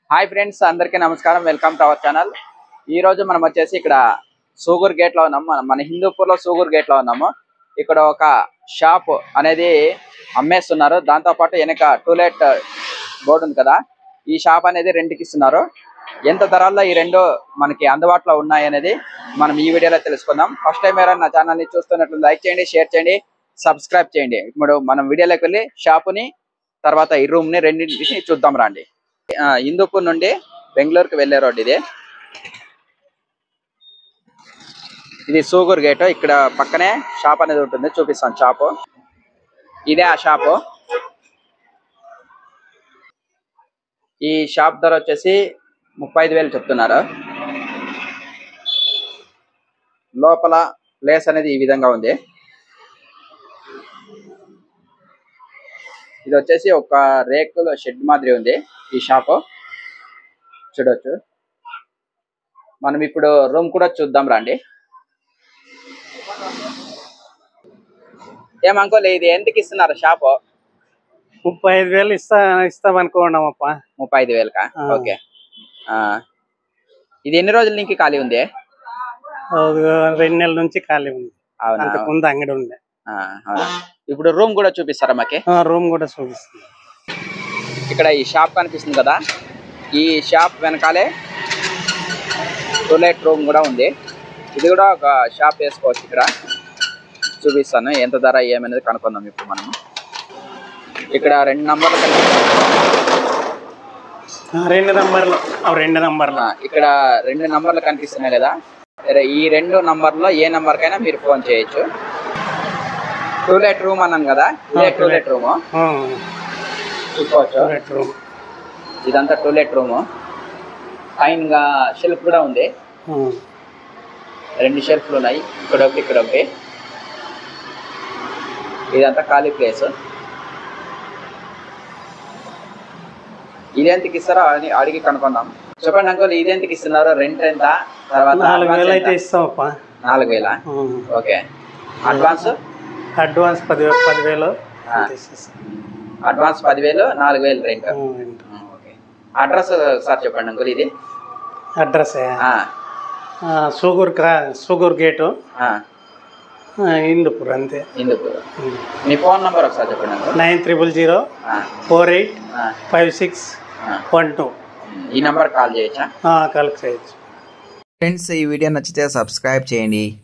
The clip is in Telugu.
హాయ్ ఫ్రెండ్స్ అందరికీ నమస్కారం వెల్కమ్ టు అవర్ ఛానల్ ఈ రోజు మనం వచ్చేసి ఇక్కడ సూగూర్ గేట్ లో ఉన్నాము మన- మన హిందూపూర్ లో సూగూర్ గేట్ లో ఉన్నాము ఇక్కడ ఒక షాప్ అనేది అమ్మేస్తున్నారు దాంతో పాటు వెనక టూలెట్ బోర్డు ఉంది కదా ఈ షాప్ అనేది రెంట్కి ఇస్తున్నారు ఎంత ధరల్లో ఈ రెండు మనకి అందుబాటులో ఉన్నాయి అనేది మనం ఈ వీడియోలో తెలుసుకుందాం ఫస్ట్ టైం ఎవరైనా నా ఛానల్ ని చూస్తున్నట్లు లైక్ చేయండి షేర్ చేయండి సబ్స్క్రైబ్ చేయండి ఇప్పుడు మనం వీడియోలోకి వెళ్ళి షాపుని తర్వాత ఈ రూమ్ ని రెండింటిని చూద్దాం రండి ఆ, హిందూపూర్ నుండి బెంగళూరుకి వెళ్ళే రోడ్ ఇది ఇది సూగూర్ గేట్ ఇక్కడ పక్కనే షాప్ అనేది ఉంటుంది చూపిస్తాను షాపు ఇదే ఆ షాపు ఈ షాప్ ధర వచ్చేసి ముప్పై ఐదు వేలు చెప్తున్నారు లోపల ప్లేస్ అనేది ఈ విధంగా ఉంది ఇది వచ్చేసి ఒక రేకుల షెడ్ మాదిరి ఉంది ఈ షాప్ చూడొచ్చు మనం ఇప్పుడు రూమ్ కూడా చూద్దాం రండి ఏం అంకుల్ ఇది ఎందుకు ఇస్తున్నారు షాప్ ముప్పై ఐదు వేలు ఇస్తా ఇస్తాం అనుకున్నామప్ప ముప్పై ఐదు వేలకా ఆ. ఓకే ఆ. ఇది ఎన్ని రోజుల నుంచి ఖాళీ ఉంది రెండు నెలల నుంచి ఖాళీ ఉంది అవునా అంతకు ముందు అంగడి ఉండే ఆ, అవునా ఇప్పుడు రూమ్ కూడా చూపిస్తారా మాకి ఆ, రూమ్ కూడా చూపిస్తుంది ఇక్కడ ఈ షాప్ కనిపిస్తుంది కదా ఈ షాప్ వెనకాలే టూలెట్ రూమ్ కూడా ఉంది ఇది కూడా ఒక షాప్ వేసుకోవచ్చు ఇక్కడ చూపిస్తాను ఎంత ధర ఏమనేది కనుక్కుందాం ఇప్పుడు మనం ఇక్కడ రెండు నంబర్లు కనిపిస్తున్నాయి ఆ, రెండు నంబర్లు ఆ, రెండు నంబర్లు ఆ, ఇక్కడ రెండు నంబర్లు కనిపిస్తున్నాయి కదా రే- ఈ రెండు నంబర్లో ఏ నంబర్ కైనా మీరు ఫోన్ చేయొచ్చు టూలెట్ రూమ్ అన్నాను కదా ఇదే ఆ, టూలెట్ రూమ్ ఆ, చూసుకోవచ్చు రెండు రూమ్ ఇదంతా టూలెట్ రూమ్ ఫైన్ గా షెల్ఫ్ కూడా ఉంది ఆ, రెండు షెల్ఫ్లు ఉన్నాయి ఇక్కడ ఒకటి ఇక్కడ ఒకటి ఇదంతా ఖాళీ ప్లేస్ ఇదెంతకి ఇస్తారో అని అడిగి కనుక్కుందాం చెప్పండి అంకుల్ ఇదెంతకి ఇస్తున్నారు రెంట్ ఎంత తర్వాత నాలుగు advance వేలు ఎంత? అయితే ఇస్తామప్ప నాలుగు వేల ఆ, ఓకే అడ్వాన్స్ అడ్వాన్స్ పది పదివేలు ఆ. అంత ఇచ్చేస్తాం. అడ్వాన్స్ పదివేలు నాలుగు వేలు రెంట్ ఆ, రెంట్. ఓకే అడ్రస్ సార్ చెప్పండి అంకుల్ ఇది అడ్రస్ ఆ, ఆ, సూగూర్ క్రా సూగూర్ గేటు ఆ, ఆ, ఇందుపూర్ అంతే ఇందుకు మీ ఫోన్ నంబర్ ఒకసారి చెప్పండి అంకుల్ నైన్ త్రిబుల్ జీరో ఆ, ఫోర్ ఎయిట్ ఆ, ఫైవ్ సిక్స్ ఆ. వన్ టూ ఈ నంబర్ కాల్ చేయొచ్చా కలెక్ట్ చేయొచ్చు ఫ్రెండ్స్ ఈ వీడియో నచ్చితే సబ్స్క్రైబ్ చేయండి